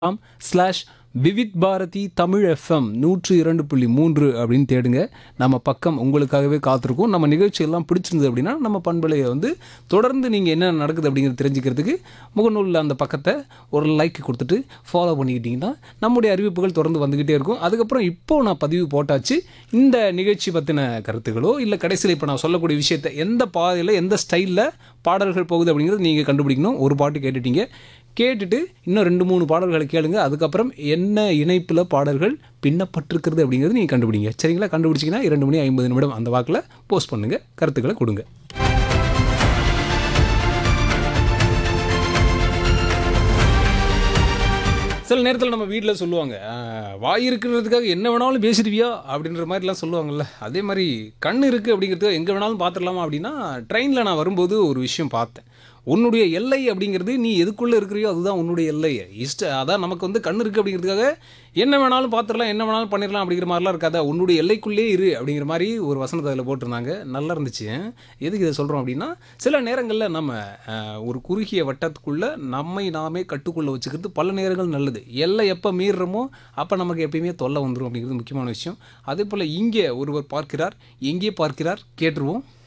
ஆம் slash Vividh Bharati Tamil FM நூற்று இரண்டு புள்ளி மூன்று அப்படின்னு தேடுங்க நம்ம பக்கம் உங்களுக்காகவே காத்திருக்கும் நம்ம நிகழ்ச்சியெல்லாம் பிடிச்சிருந்தது அப்படின்னா நம்ம பண்பலையை வந்து தொடர்ந்து நீங்கள் என்ன நடக்குது அப்படிங்கிறது தெரிஞ்சுக்கிறதுக்கு முகநூலில் அந்த பக்கத்தை ஒரு லைக் கொடுத்துட்டு ஃபாலோ பண்ணிக்கிட்டிங்கன்னா நம்முடைய அறிவிப்புகள் தொடர்ந்து வந்துக்கிட்டே இருக்கும் அதுக்கப்புறம் இப்போ நான் பதிவு போட்டாச்சு இந்த நிகழ்ச்சி பற்றின கருத்துக்களோ இல்லை கடைசியில் இப்போ நான் சொல்லக்கூடிய விஷயத்தை எந்த பாதையில் எந்த ஸ்டைலில் பாடல்கள் போகுது அப்படிங்கிறது நீங்கள் கண்டுபிடிக்கணும் ஒரு பாட்டு கேட்டுட்டீங்க கேட்டுட்டு இன்னும் ரெண்டு மூணு பாடல்களை கேளுங்க அதுக்கப்புறம் என்ன இணைப்பில் பாடல்கள் பின்னப்பட்டிருக்கிறது அப்படிங்கிறது நீங்கள் கண்டுபிடிங்க சரிங்களா கண்டுபிடிச்சிங்கன்னா இரண்டு மணி ஐம்பது நிமிடம் அந்த வாக்கில் போஸ்ட் பண்ணுங்கள் கருத்துக்களை கொடுங்க சில நேரத்தில் நம்ம வீட்டில் சொல்லுவாங்க "ஆஹ், வாய் இருக்கிறதுக்காக என்ன வேணாலும் பேசிடுவியா அப்படின்ற மாதிரிலாம் சொல்லுவாங்கல்ல அதே மாதிரி கண் இருக்குது அப்படிங்கிறதுக்காக எங்கே வேணாலும் பார்த்துடலாமா அப்படின்னா ட்ரெயினில் நான் வரும்போது ஒரு விஷயம் பார்த்தேன் உன்னுடைய எல்லை அப்படிங்கிறது நீ எதுக்குள்ளே இருக்கிறியோ அதுதான் உன்னுடைய எல்லை இஷ்ட அதான் நமக்கு வந்து கண் இருக்குது அப்படிங்கிறதுக்காக என்ன வேணாலும் பார்த்துடலாம் என்ன வேணாலும் பண்ணிடலாம் அப்படிங்கிற மாதிரிலாம் இருக்காதா உன்னுடைய எல்லைக்குள்ளே இரு அப்படிங்கிற மாதிரி ஒரு வசனத்தை அதில் போட்டிருந்தாங்க நல்லா இருந்துச்சு எதுக்கு இதை சொல்கிறோம் அப்படின்னா சில நேரங்களில் நம்ம அஹ், ஒரு குறுகிய வட்டத்துக்குள்ளே நம்மை நாமே கட்டுக்குள்ளே வச்சுக்கிறது பல நேரங்கள் நல்லது எல்லை எப்போ மீறுறோமோ அப்போ நமக்கு எப்பயுமே தொல்லை வந்துடும் அப்படிங்கிறது முக்கியமான விஷயம் அதே போல் இங்கே ஒருவர் பார்க்கிறார் எங்கே பார்க்கிறார் கேட்டுருவோம்